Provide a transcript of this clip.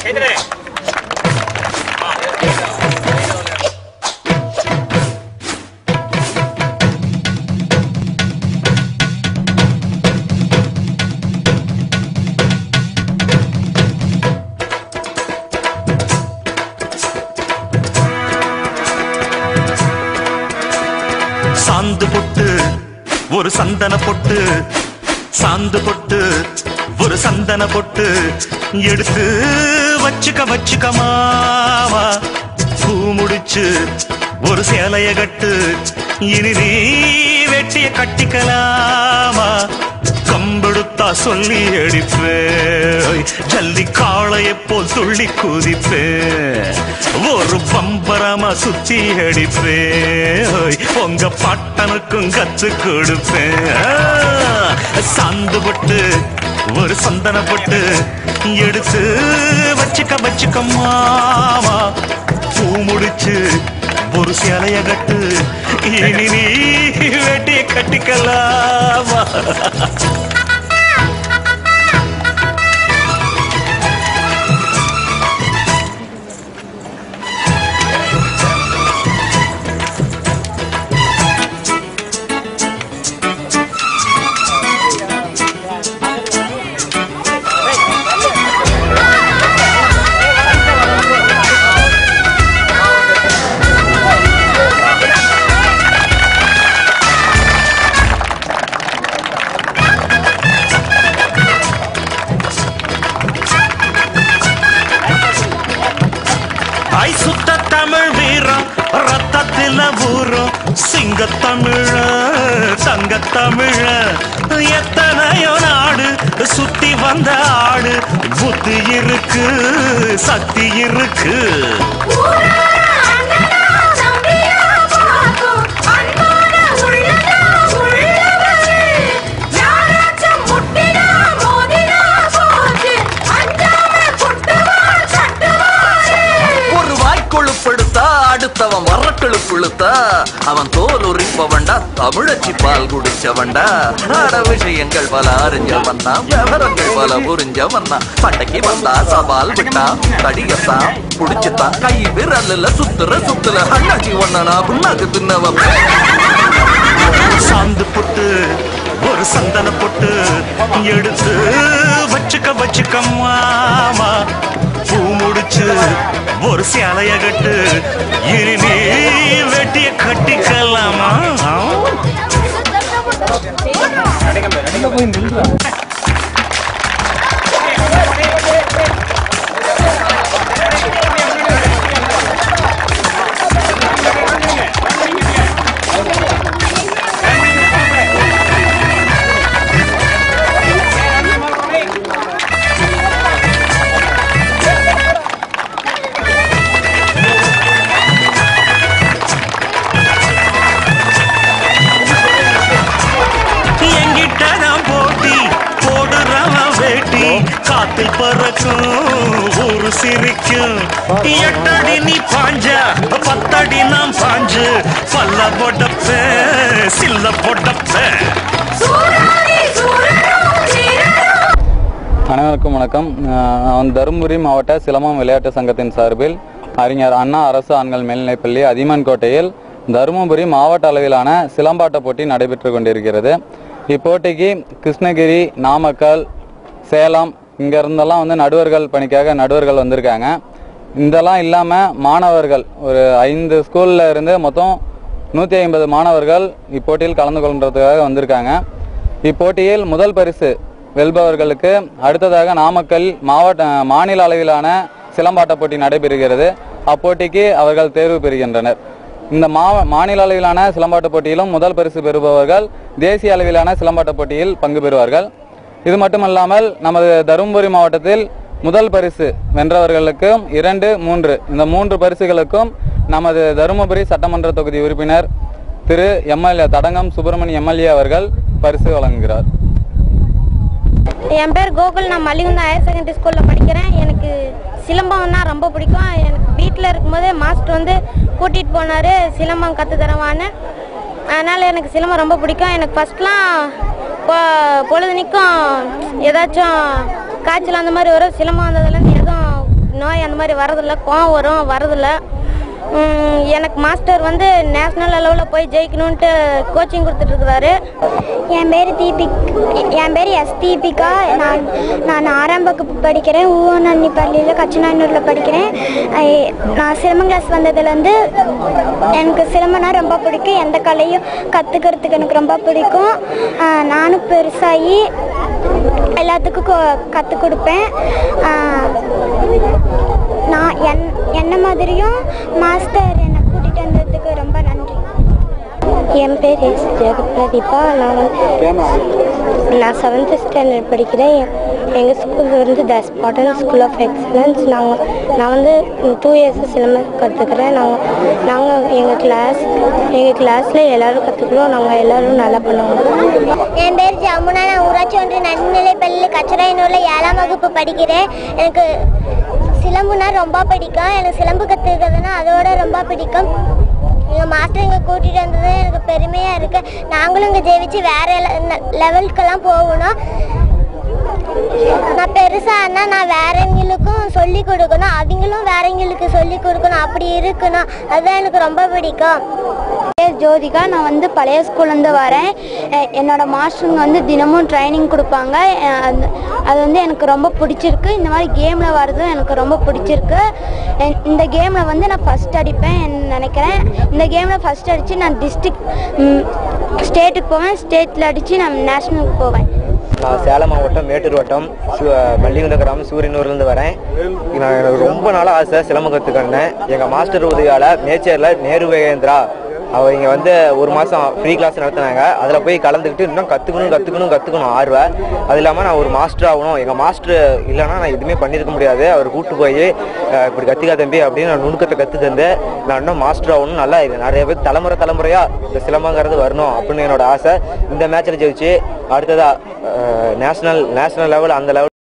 சாந்து பொட்டு ஒரு சந்தன பொட்டு சாந்து பொட்டு ஒரு சந்தன பொட்டு எடுத்து வச்சுக்க வச்சுக்க மாமா பூ முடிச்சு ஒரு சேலைய கட்டு இனி நீ வெட்டிய கட்டிக்கலாமா கம்பெடுத்தா சொல்லி அடிப்பேன் ஜல்லி காளையை போல் துள்ளி குதிப்பேன் ஒரு பம்பரமா சுத்தி அடிப்பேன் உங்க பாட்டனுக்கும் கத்து கொடுப்பேன் சாந்து பட்டு ஒரு சந்தன பட்டு எடுத்து வச்சுக்க வச்சுக்க மாமா பூ முடிச்சு ஒரு சேலைய கட்டு இனி நீ வெட்டிய கட்டிக்கலாமா ஐ சுத்த தமிழ் வீரம் ரத்தத்தில ஊரும் சிங்க தமிழ தங்க தமிழ எத்தனையோ நாடு சுத்தி வந்த ஆடு புத்தி இருக்கு சக்தி இருக்கு ஒரு வாய்க்கொழுப்படுத்தா அடுத்தவன் வரக்கொழுப்புழுத்தா அவன் தோல் உரிப்பவன்டா தமிழச்சி பால் குடிச்சவன்டா ஆட விஷயங்கள் பல அறிஞ்சவன் தான் விவரங்கள் பல புரிஞ்சவன் தான் சண்டைக்கு வந்தா சவால் விட்டான் கடியத்தான் புடிச்சுத்தான் கை விரல்ல சுத்துற சுத்துல அண்ணாச்சி ஒண்ணனா புண்ணாக்கு தின்னவன் சாந்து பொட்டு ஒரு சந்தன பொட்டு எடுத்து வச்சுக்க வச்சுக்க மாமா பூ முடிச்சு ஒரு சேலைய கட்டு இனி நீ வெட்டிய கட்டிக்கலாமா எங்கிட்ட நான் போட்டி போடுறவன் வேட்டி காத்தில் பறக்கும் ஒரு சிரிக்கும் எட்டடி நீ பாஞ்சா பத்தடி நான் பாஞ்சு பல்ல பொடப்ப சில்ல பொடப்ப அனைவருக்கும் வணக்கம் அஹ் நான் தருமபுரி மாவட்ட சிலம்பம் விளையாட்டு சங்கத்தின் சார்பில் அறிஞர் அண்ணா அரசு ஆண்கள் மேல்நிலைப்பள்ளி அதிமன் கோட்டையில் தருமபுரி மாவட்ட அளவிலான சிலம்பாட்ட போட்டி நடைபெற்று கொண்டிருக்கிறது இப்போட்டிக்கு கிருஷ்ணகிரி நாமக்கல் சேலம் இங்க இருந்தெல்லாம் வந்து நடுவர்கள் பணிக்காக நடுவர்கள் வந்திருக்காங்க இதெல்லாம் இல்லாமல் மாணவர்கள் ஒரு ஐந்து ஸ்கூல்ல இருந்து மொத்தம் நூற்றி ஐம்பது மாணவர்கள் இப்போட்டியில் கலந்து கொள்றதுக்காக வந்திருக்காங்க இப்போட்டியில் முதல் பரிசு வெல்பவர்களுக்கு அடுத்ததாக நாமக்கல் மாவட்ட மாநில அளவிலான சிலம்பாட்ட போட்டி நடைபெறுகிறது அப்போட்டிக்கு அவர்கள் தேர்வு பெறுகின்றனர் இந்த மா மாநில அளவிலான சிலம்பாட்ட போட்டியிலும் முதல் பரிசு பெறுபவர்கள் தேசிய அளவிலான சிலம்பாட்ட போட்டியில் பங்கு பெறுவார்கள் இது மட்டுமல்லாமல் நமது தருமபுரி மாவட்டத்தில் முதல் பரிசு வென்றவர்களுக்கும் இரண்டு மூன்று இந்த மூன்று பரிசுகளுக்கும் நமது தருமபுரி சட்டமன்ற தொகுதி உறுப்பினர் திரு எம்எல்ஏ தடங்கம் சுப்பிரமணிய எம்எல்ஏ அவர்கள் பரிசு வழங்குகிறார் என் பேர் கோகுல் நான் மலிகுந்தா ஹையர் செகண்டரி ஸ்கூலில் படிக்கிறேன் எனக்கு சிலம்பம்னா ரொம்ப பிடிக்கும் எனக்கு வீட்டில் இருக்கும்போது மாஸ்டர் வந்து கூட்டிகிட்டு போனார் சிலம்பம் கற்று தரவான்னு அதனால் எனக்கு சிலம்பம் ரொம்ப பிடிக்கும் எனக்கு ஃபஸ்ட்லாம் பொழுதுனிக்கும் ஏதாச்சும் காய்ச்சல் அந்த மாதிரி வரும் சிலம்பம் வந்ததுலேருந்து எதுவும் நோய் அந்த மாதிரி வரதில்ல கோவம் வரும் வரதில்ல உம், எனக்கு மாஸ்டர் வந்து நேஷ்னல் லெவலில் போய் ஜெயிக்கணுன்ட்டு கோச்சிங் கொடுத்துட்ருக்குறாரு என் பேர் தீபிக் என் பேர் எஸ் தீபிகா நான் நான் ஆறாம் வகுப்பு படிக்கிறேன் ஊவனன்னி பள்ளியில் கச்சநாயனூரில் படிக்கிறேன் ஐ- நான் சிலம்பம் கிளாஸ் வந்ததுலேருந்து எனக்கு சிலம்பம்னா ரொம்ப பிடிக்கும் எந்த கலையும் கற்றுக்கிறதுக்கு எனக்கு ரொம்ப பிடிக்கும் ஆஹ் நானும் பெருசாகி எல்லாத்துக்கும் கற்றுக் கொடுப்பேன் ஆஹ் நான் என் என்ன மாதிரியும் மாஸ்டர் என்னை கூட்டிகிட்டு வந்ததுக்கு ரொம்ப நன்றி என் பேர் எஸ் ஜெகபிரதீபா நான் வந்து நான் செவன்த் ஸ்டாண்டர்ட் படிக்கிறேன் எங்கள் ஸ்கூல் வந்து the Spartan school of excellence நாங்கள் நான் வந்து டூ இயர்ஸ் சிலம்பம் கற்றுக்கிறேன் நாங்கள் நாங்கள் எங்கள் கிளாஸ் எங்கள் கிளாஸில் எல்லோரும் கற்றுக்குறோம் நாங்கள் எல்லோரும் நல்லா பண்ணுவோம் என் பேர் ஜமுனா நான் ஊராட்சி ஒன்றிய நடுநிலைப்பள்ளியில் கச்சராயனூரில் ஏழாம் வகுப்பு படிக்கிறேன் எனக்கு சிலம்புனா ரொம்ப பிடிக்கும் எனக்கு சிலம்பு கற்றுக்கிறதுனா அதோட ரொம்ப பிடிக்கும் எங்கள் மாஸ்டர் இங்கே கூட்டிகிட்டு வந்தது எனக்கு பெருமையாக இருக்குது நாங்களும் இங்கே ஜெயிச்சு வேறு லெவலுக்கெல்லாம் போகணும் நான் பெருசானா நான் வேறவங்களுக்கும் சொல்லி கொடுக்கணும் அவங்களும் வேறவங்களுக்கு சொல்லி கொடுக்கணும் அப்படி இருக்கணும் அதுதான் எனக்கு ரொம்ப பிடிக்கும் பேர் ஜோதிகா நான் வந்து பழைய ஸ்கூல்லேருந்து வரேன் எ- என்னோட மாஸ்டருங்க வந்து தினமும் ட்ரைனிங் கொடுப்பாங்க அஹ் அந்த- அது வந்து எனக்கு ரொம்ப பிடிச்சிருக்கு இந்த மாதிரி கேமில் வர்றதும் எனக்கு ரொம்ப பிடிச்சிருக்கு என்- இந்த கேமில் வந்து நான் ஃபஸ்ட் அடிப்பேன் நினைக்கிறேன் இந்த கேமில் ஃபஸ்ட் அடித்து நான் டிஸ்ட்ரிக் ஸ்டேட்டுக்கு போவேன் ஸ்டேட்டில் அடித்து நான் நேஷ்னலுக்கு போவேன் நான் சேலம் மாவட்டம் மேட்டூர் வட்டம் சு- மல்லிகுந்த கிராமம் சூரியனூர்லேருந்து வரேன் நான் எனக்கு ரொம்ப நாளாக ஆசை சிலம்பம் கற்றுக்கணும் எங்கள் மாஸ்டர் உதவியால் நேச்சரில் நேரு வேகேந்திரா அவர் இங்கே வந்து ஒரு மாதம் ஃப்ரீ கிளாஸ் நடத்தினாங்க அதில் போய் கலந்துக்கிட்டு இன்னும் கற்றுக்கணும் கற்றுக்கணும் கற்றுக்கணும் ஆர்வம் அது இல்லாமல் நான் ஒரு மாஸ்டர் ஆகணும் எங்கள் மாஸ்டர் இல்லைன்னா நான் எதுவுமே பண்ணியிருக்க முடியாது அவர் கூப்பிட்டு போய் அஹ், இப்படி கற்றுக்கா தம்பி அப்படின்னு நான் நுணுக்கத்தை கற்று தந்து நான் இன்னும் மாஸ்டர் ஆகணும் நல்லா இது நிறைய பேர் தலைமுறை தலைமுறையாக இந்த சிலம்பங்கிறது வரணும் அப்படின்னு என்னோட ஆசை இந்த மேட்ச்சில் ஜெயிச்சு அடுத்ததாக நேஷனல் நேஷனல் லெவல் அந்த லெவல்